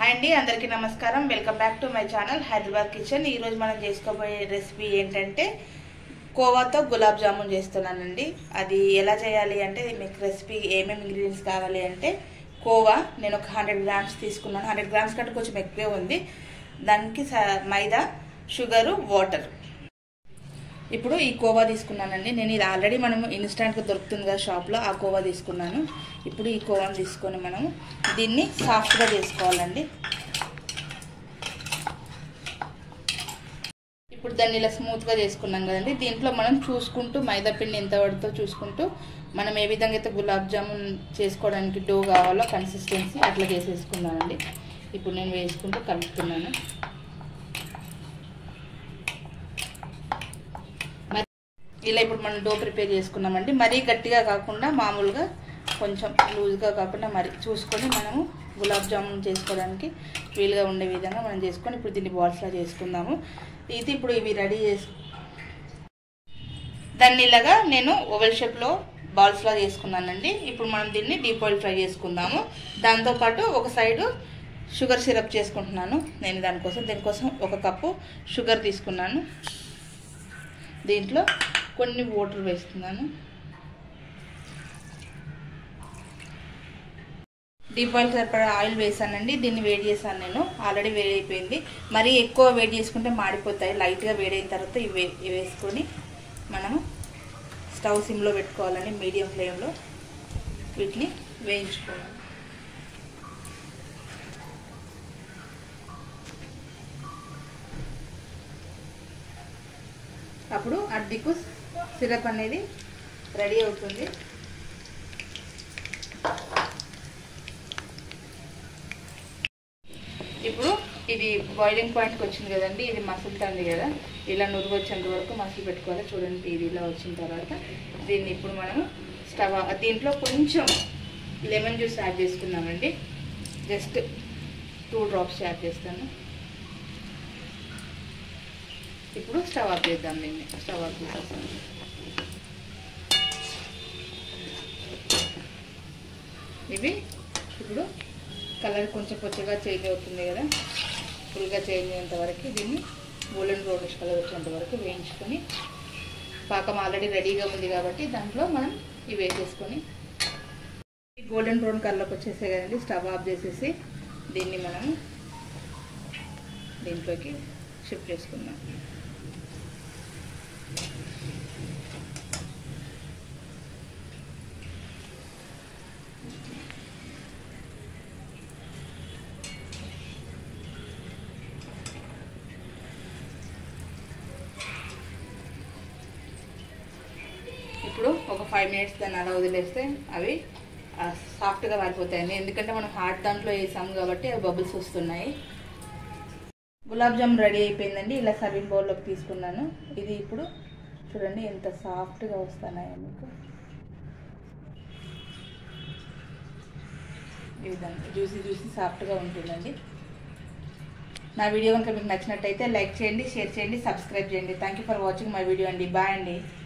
hi అండి అందరికీ నమస్కారం welcome back to my channel Hyderabad kitchen ఈరోజు మనం చేసుకోబోయే రెసిపీ ఏంటంటే కోవాతో గులాబ్ జామున్ చేస్తున్నానండి అది ఎలా చేయాలి అంటే మీకు రెసిపీ ఏమేమి ఇంగ్రీడియంట్స్ కావాలి అంటే కోవా నేను ఒక హండ్రెడ్ గ్రామ్స్ తీసుకున్నాను హండ్రెడ్ గ్రామ్స్ కంటే కొంచెం ఎక్కువే ఉంది దానికి స- మైదా షుగరు వాటర్ ఇప్పుడు ఈ కోవా తీసుకున్నానండి నేను ఇది ఆల్రెడీ మనం ఇన్స్టాంట్గా దొరుకుతుంది కదా షాప్లో ఆ కోవా తీసుకున్నాను ఇప్పుడు ఈ కోవాని తీసుకొని మనం దీన్ని సాఫ్ట్గా చేసుకోవాలండి ఇప్పుడు దాన్ని ఇలా స్మూత్గా చేసుకున్నాం కదండి దీంట్లో మనం చూసుకుంటూ మైదా పిండి ఎంత పడుతుందో చూసుకుంటూ మనం ఏ విధంగా అయితే గులాబ్ జామున్ చేసుకోవడానికి డో కావాలో కన్సిస్టెన్సీ అట్లా చేసేసుకున్నానండి ఇప్పుడు నేను వేసుకుంటూ కలుపుతున్నాను ఇలా ఇప్పుడు మనం డో ప్రిపేర్ చేసుకున్నామండి మరీ గట్టిగా కాకుండా మామూలుగా కొంచెం లూజ్గా కాకుండా మరి చూసుకొని మనము గులాబ్ జామున్ చేసుకోవడానికి వీలుగా ఉండే విధంగా మనం చేసుకొని ఇప్పుడు దీన్ని బాల్స్లా చేసుకుందాము ఇది ఇప్పుడు ఇవి రెడీ చేసు దాన్ని ఇలాగా నేను ఓవెల్ షేప్లో బాల్స్లా చేసుకున్నానండి ఇప్పుడు మనం దీన్ని డీప్ ఆయిల్ ఫ్రై చేసుకుందాము దాంతోపాటు ఒక సైడు షుగర్ సిరప్ చేసుకుంటున్నాను నేను దానికోసం దీనికోసం ఒక కప్పు షుగర్ తీసుకున్నాను దీంట్లో కొన్ని వాటర్ వేస్తున్నాను డీప్ ఆయిల్ సరిపడా ఆయిల్ వేసానండి దీన్ని వేడి చేశాను నేను ఆల్రెడీ వేడి అయిపోయింది మరీ ఎక్కువ వేడి చేసుకుంటే మాడిపోతాయి లైట్గా వేడైన తర్వాత ఇవి ఇవి వేసుకొని మనము స్టవ్ సిమ్లో పెట్టుకోవాలండి మీడియం ఫ్లేమ్లో వీటిని వేయించుకోవాలి అప్పుడు అడ్డికు సిరప్ అనేది రెడీ అవుతుంది ఇప్పుడు ఇది బాయిలింగ్ పాయింట్కి వచ్చింది కదండి ఇది మసులుతుంది కదా ఇలా నురుగు వచ్చేంత వరకు మసులు పెట్టుకోవాలి చూడండి ఇది ఇలా వచ్చిన తర్వాత దీన్ని ఇప్పుడు మనం స్టవ్ ఆ- దీంట్లో కొంచెం లెమన్ జ్యూస్ యాడ్ చేసుకున్నామండి జస్ట్ టూ డ్రాప్స్ యాడ్ చేస్తాను ఇప్పుడు స్టవ్ ఆఫ్ చేద్దాం దీన్ని స్టవ్ ఆఫ్ చేసేస్తాను ఇవి ఇప్పుడు కలర్ కొంచెం కొద్దిగా చేంజ్ అవుతుంది కదా ఫుల్గా చేంజ్ అయ్యేంత వరకు దీన్ని గోల్డెన్ బ్రౌనిష్ కలర్ వచ్చేంత వరకు వేయించుకొని పాకం ఆల్రెడీ రెడీగా ఉంది కాబట్టి దాంట్లో మనం ఇవి వేసేసుకొని గోల్డెన్ బ్రౌన్ కలర్లోకి వచ్చేసాయి కదండి స్టవ్ ఆఫ్ చేసేసి దీన్ని మనం దీంట్లోకి షిఫ్ట్ చేసుకుందాం ఇప్పుడు ఒక ఫైవ్ మినిట్స్ దాన్ని అలా వదిలేస్తే అవి ఆ, సాఫ్ట్గా మారిపోతాయండి ఎందుకంటే మనం హాట్ దాంట్లో వేసాము కాబట్టి అవి బబుల్స్ వస్తున్నాయి గులాబ్ జామ్ రెడీ అయిపోయిందండి ఇలా సర్వింగ్ బౌల్లోకి తీసుకున్నాను ఇది ఇప్పుడు చూడండి ఎంత సాఫ్ట్గా వస్తున్నాయో మీకు ఈ విధంగా జ్యూసీ జ్యూసీ సాఫ్ట్గా ఉంటుందండి నా వీడియో కనుక మీకు నచ్చినట్టయితే లైక్ చేయండి షేర్ చేయండి సబ్స్క్రైబ్ చేయండి thank you for watching my video అండి బాయ్ అండి